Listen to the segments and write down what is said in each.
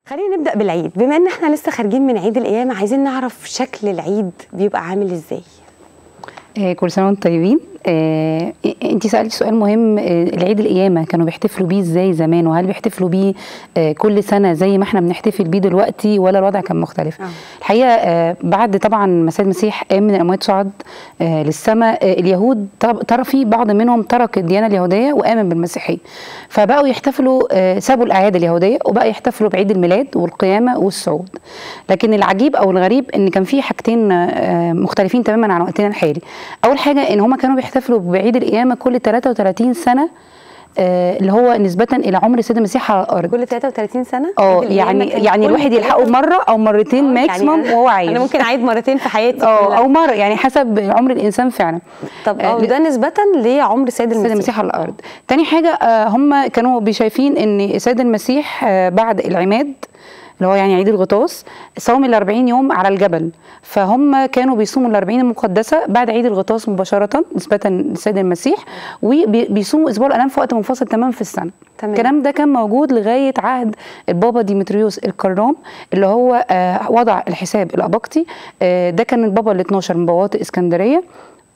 خلينا نبدأ بالعيد بما ان احنا لسه خارجين من عيد القيامة عايزين نعرف شكل العيد بيبقى عامل ازاي آه، كل سنه وانتم طيبين آه، انت سالتي سؤال مهم آه، العيد القيامه كانوا بيحتفلوا بيه ازاي زمان وهل بيحتفلوا بيه آه، كل سنه زي ما احنا بنحتفل بيه دلوقتي ولا الوضع كان مختلف آه. الحقيقه آه، بعد طبعا مسيح المسيح قام من الاموات صعد آه، للسماء آه، اليهود طب- ترى في بعض منهم ترك الديانه اليهوديه وامن بالمسيحيه فبقوا يحتفلوا آه، سابوا الاعياد اليهوديه وبقى يحتفلوا بعيد الميلاد والقيامه والصعود لكن العجيب او الغريب ان كان في حاجتين آه، مختلفين تماما عن وقتنا الحالي اول حاجه ان هم كانوا بيحتفلوا بعيد القيامه كل 33 سنه آه، اللي هو نسبه الى عمر السيد المسيح على الارض كل 33 سنة اه عيد القيامة يعني كان يعني كل الواحد يلحقه 33 مره او مرتين آه، ماكسيموم أنا- وهو عايش انا ممكن اعيد مرتين في حياتي اه كلها. او مره يعني حسب عمر الانسان فعلا طب آه، اه وده نسبة لعمر السيد السيد المسيح المسيح على الارض تاني حاجه آه، هم كانوا بيشايفين ان السيد المسيح آه، بعد العماد اللي هو يعني عيد الغطاس صام ال 40 يوم على الجبل فهم كانوا بيصوموا ال 40 المقدسه بعد عيد الغطاس مباشره نسبه للسيد المسيح وبيصوموا اسبوع الالام في وقت منفصل تمام في السنه تمام. الكلام ده كان موجود لغايه عهد البابا ديمتريوس الكرام اللي هو آه، وضع الحساب الاباقطي آه، ده كان البابا ال 12 من بواطئ اسكندريه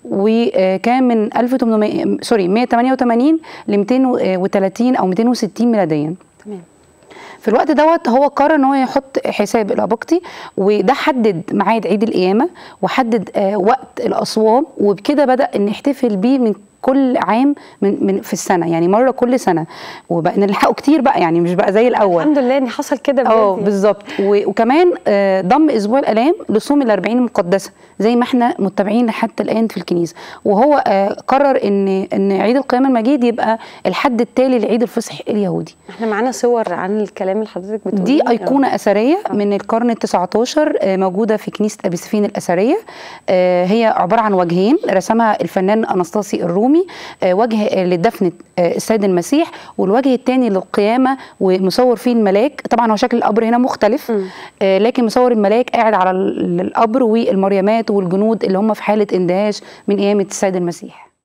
وكان من 1800 سوري 188 ل 230 او 260 ميلاديا تمام في الوقت دوت هو قرر ان هو يحط حساب الاباقطي وده حدد ميعاد عيد القيامه وحدد آه، وقت الاصوام وبكده بدا نحتفل بيه من كل عام من, من في السنه يعني مره كل سنه وبقى نلحقه كتير بقى يعني مش بقى زي الاول الحمد لله ان حصل كده بجد اه يعني. بالظبط و- وكمان آه، ضم اسبوع الالام لصوم ال 40 المقدسه زي ما احنا متبعين حتى الان في الكنيسه وهو آه، قرر ان ان عيد القيامه المجيد يبقى الحد التالي لعيد الفصح اليهودي احنا معانا صور عن الكلام اللي حضرتك بتقوليه دي ايقونه اثريه من القرن ال 19 آه، موجوده في كنيسه ابي سفين الاثريه آه، هي عباره عن وجهين رسمها الفنان اناستاسي الرومي آه، وجه لدفنه آه، السيد المسيح والوجه الثاني للقيامه ومصور فيه الملاك طبعا هو شكل القبر هنا مختلف مم. آه، لكن مصور الملاك قاعد على ال- القبر والمريمات والجنود اللي هم في حاله اندهاش من قيامه السيد المسيح